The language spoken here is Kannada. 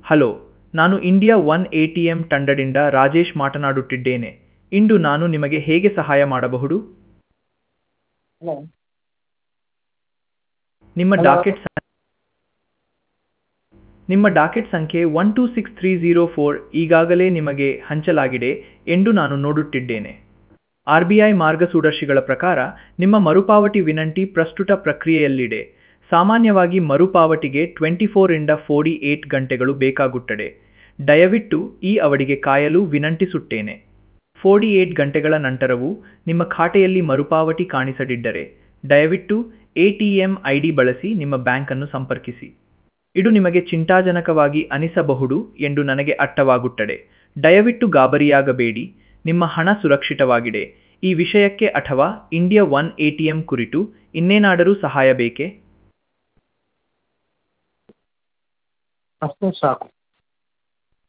ಹಲೋ ನಾನು India one A T M ತಂಡದಿಂದ ರಾಜೇಶ್ ಮಾತನಾಡುತ್ತಿದ್ದೇನೆ ಇಂದು ನಾನು ನಿಮಗೆ ಹೇಗೆ ಸಹಾಯ ಮಾಡಬಹುದು ಹಲೋ ನಿಮ್ಮ Hello. ಡಾಕೆಟ್ ಸಂ- ನಿಮ್ಮ ಡಾಕೆಟ್ ಸಂಖ್ಯೆ one two six three zero four ಈಗಾಗಲೇ ನಿಮಗೆ ಹಂಚಲಾಗಿದೆ ಎಂದು ನಾನು ನೋಡುತ್ತಿದ್ದೇನೆ ಆರ್ ಬಿ ಐ ಮಾರ್ಗಸೂಚಿಗಳ ಪ್ರಕಾರ ನಿಮ್ಮ ಮರುಪಾವತಿ ವಿನಂತಿ ಪ್ರಸ್ತುತ ಪ್ರಕ್ರಿಯೆಯಲ್ಲಿದೆ ಸಾಮಾನ್ಯವಾಗಿ ಮರುಪಾವತಿಗೆ ಟ್ವೆಂಟಿ ಫೋರಿಂದ ಫೋರ್ಟಿ ಏಟ್ ಗಂಟೆಗಳು ಬೇಕಾಗುತ್ತದೆ ದಯವಿಟ್ಟು ಈ ಅವಧಿಗೆ ಕಾಯಲು ವಿನಂತಿಸುತ್ತೇನೆ ಫೋರ್ಟಿ ಏಟ್ ಗಂಟೆಗಳ ನಂತರವೂ ನಿಮ್ಮ ಖಾತೆಯಲ್ಲಿ ಮರುಪಾವತಿ ಕಾಣಿಸದಿದ್ದರೆ ದಯವಿಟ್ಟು A T M I D ಬಳಸಿ ನಿಮ್ಮ ಬ್ಯಾಂಕನ್ನು ಸಂಪರ್ಕಿಸಿ ಇದು ನಿಮಗೆ ಚಿಂತಾಜನಕವಾಗಿ ಅನಿಸಬಹುದು ಎಂದು ನನಗೆ ಅರ್ಥವಾಗುತ್ತದೆ ದಯವಿಟ್ಟು ಗಾಬರಿಯಾಗಬೇಡಿ ನಿಮ್ಮ ಹಣ ಸುರಕ್ಷಿತವಾಗಿದೆ ಈ ವಿಷಯಕ್ಕೆ ಅಥವಾ India one A T M ಕುರಿತು ಇನ್ನೇನಾದರೂ ಸಹಾಯ ಬೇಕೇ ಅಷ್ಟೇ ಸಾಕು